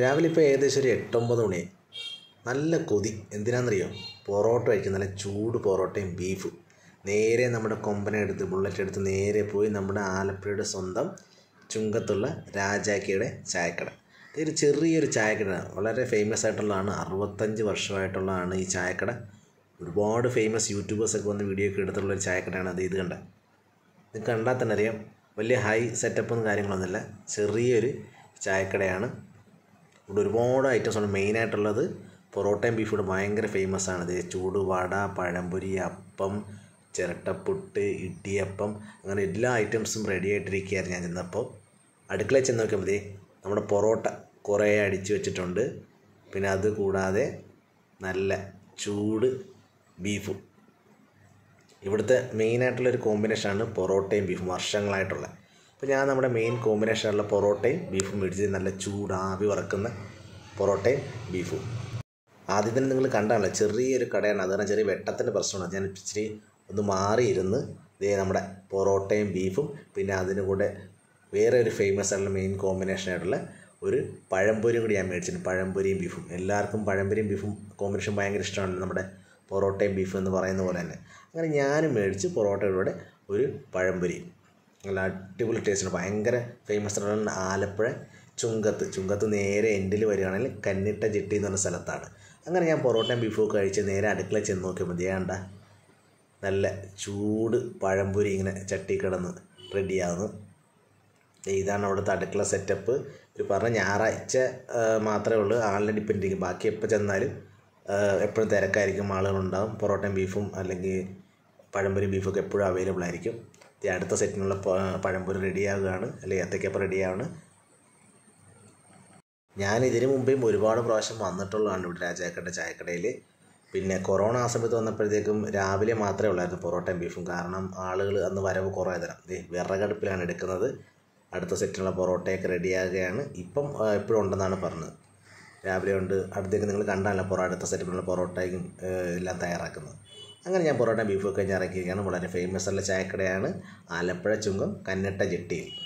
രാവിലെ ഇപ്പോൾ ഏകദേശം ഒരു എട്ടൊമ്പത് മണിയായി നല്ല കൊതി എന്തിനാണെന്നറിയോ പൊറോട്ട കഴിക്കും നല്ല ചൂട് പൊറോട്ടയും ബീഫും നേരെ നമ്മുടെ കൊമ്പനെ എടുത്ത് ബുള്ളറ്റ് എടുത്ത് നേരെ പോയി നമ്മുടെ ആലപ്പുഴയുടെ സ്വന്തം ചുങ്കത്തുള്ള രാജാക്കിയുടെ ചായക്കട ഇതൊരു ചെറിയൊരു ചായക്കടയാണ് വളരെ ഫേമസ് ആയിട്ടുള്ളതാണ് അറുപത്തഞ്ച് വർഷമായിട്ടുള്ളതാണ് ഈ ചായക്കട ഒരുപാട് ഫേമസ് യൂട്യൂബേഴ്സൊക്കെ വന്ന് വീഡിയോ ഒക്കെ എടുത്തുള്ള ഒരു ചായക്കടയാണ് അത് ഇത് കണ്ട ഇത് കണ്ടാൽ തന്നെ അറിയാം വലിയ ഹൈ സെറ്റപ്പും കാര്യങ്ങളൊന്നുമില്ല ചെറിയൊരു ചായക്കടയാണ് ഇവിടെ ഒരുപാട് ഐറ്റംസ് ഉണ്ട് മെയിനായിട്ടുള്ളത് പൊറോട്ടയും ബീഫും ഇവിടെ ഭയങ്കര ഫേമസ് ആണ് ഇത് ചൂട് വട പഴംപൊരി അപ്പം ചിരട്ടപ്പുട്ട് ഇടിയപ്പം അങ്ങനെ എല്ലാ ഐറ്റംസും റെഡി ആയിട്ടിരിക്കുകയായിരുന്നു ഞാൻ ചെന്നപ്പോൾ അടുക്കളയിൽ ചെന്ന് നോക്കിയാൽ മതി നമ്മുടെ പൊറോട്ട കുറേ അടിച്ചു വെച്ചിട്ടുണ്ട് പിന്നെ അത് കൂടാതെ നല്ല ചൂട് ബീഫും ഇവിടുത്തെ മെയിനായിട്ടുള്ളൊരു കോമ്പിനേഷനാണ് പൊറോട്ടയും ബീഫും വർഷങ്ങളായിട്ടുള്ള അപ്പോൾ ഞാൻ നമ്മുടെ മെയിൻ കോമ്പിനേഷനുള്ള പൊറോട്ടയും ബീഫും മേടിച്ച് നല്ല ചൂട് ആവി വറക്കുന്ന പൊറോട്ടയും ബീഫും ആദ്യം തന്നെ നിങ്ങൾ കണ്ടാണല്ലോ ചെറിയൊരു കടയാണ് അത് കാരണം ചെറിയ വെട്ടത്തിൻ്റെ പ്രശ്നമാണ് ഞാൻ ഇച്ചിരി ഒന്ന് മാറിയിരുന്ന് ഇതേ നമ്മുടെ പൊറോട്ടയും ബീഫും പിന്നെ അതിന് കൂടെ വേറെ ഒരു ഫേമസ് ആയിട്ടുള്ള മെയിൻ കോമ്പിനേഷൻ ആയിട്ടുള്ള ഒരു പഴംപൊരിയും കൂടി ഞാൻ മേടിച്ചിട്ടുണ്ട് പഴംപൊരിയും ബീഫും എല്ലാവർക്കും പഴംപൊരിയും ബീഫും കോമ്പിനേഷൻ ഭയങ്കര ഇഷ്ടമാണ് നമ്മുടെ പൊറോട്ടയും ബീഫും എന്ന് പറയുന്ന പോലെ തന്നെ അങ്ങനെ ഞാനും മേടിച്ച് പൊറോട്ടയുടെ കൂടെ ഒരു പഴംപൊരിയും നല്ല അടിപൊളി ടേസ്റ്റാണ് ഭയങ്കര ഫേമസ് ആണ് ആലപ്പുഴ ചുങ്കത്ത് ചുങ്കത്ത് നേരെ എൻഡിൽ വരികയാണെങ്കിൽ കന്നിട്ട ജെട്ടി എന്ന് പറഞ്ഞ സ്ഥലത്താണ് അങ്ങനെ ഞാൻ പൊറോട്ടയും ബീഫും ഒക്കെ കഴിച്ച് നേരെ അടുക്കളയിൽ ചെന്ന് നോക്കിയപ്പോൾ ദേണ്ട നല്ല ചൂട് പഴംപൊരി ഇങ്ങനെ ചട്ടി കിടന്ന് റെഡിയാകുന്നു ഇതാണ് അവിടുത്തെ അടുക്കള സെറ്റപ്പ് ഒരു പറഞ്ഞ ഞായറാഴ്ച ആ, മാത്രമേ ഉള്ളൂ ആളിനെ ഡിപ്പെൻഡ് ചെയ്യും ബാക്കി എപ്പോൾ ചെന്നാലും എപ്പോഴും തിരക്കായിരിക്കും ആളുകളുണ്ടാവും പൊറോട്ടയും ബീഫും അല്ലെങ്കിൽ പഴംപൊരി ബീഫൊക്കെ എപ്പോഴും അവൈലബിൾ ആയിരിക്കും ഈ അടുത്ത സെറ്റിനുള്ള പ- പഴംപൊരി റെഡിയാവുകയാണ് അല്ലെങ്കിൽ ഏത്തക്കപ്പം റെഡിയാവുകയാണ് ഞാൻ ഇതിനു മുമ്പേയും ഒരുപാട് പ്രാവശ്യം വന്നിട്ടുള്ളതാണ് ഇവിടെ രാജാക്കട്ട ചായക്കടയിൽ പിന്നെ കൊറോണ ആ സമയത്ത് വന്നപ്പോഴത്തേക്കും രാവിലെ മാത്രമേ ഉള്ളായിരുന്നു പൊറോട്ടയും ബീഫും കാരണം ആളുകൾ അന്ന് വരവ് കുറേ തരാം ദേ വിറകടുപ്പിലാണ് എടുക്കുന്നത് അടുത്ത സെറ്റിനുള്ള പൊറോട്ടയൊക്കെ റെഡിയാകുകയാണ് ഇപ്പം ആ, എപ്പോഴും ഉണ്ടെന്നാണ് പറഞ്ഞത് രാവിലെ ഉണ്ട് അടുത്തേക്ക് നിങ്ങൾ കണ്ടാലോ പൊറോ അടുത്ത സെറ്റിലുള്ള പൊറോട്ടയും ആ, എല്ലാം തയ്യാറാക്കുന്നത് അങ്ങനെ ഞാൻ പൊറോട്ട ബീഫും ഒക്കെ ഞാൻ ഇറക്കിയിരിക്കുകയാണ് വളരെ ഫേമസ് ഉള്ള ചായക്കടയാണ് ആലപ്പുഴ ചുങ്കം കന്നട്ട ജെട്ടിയിൽ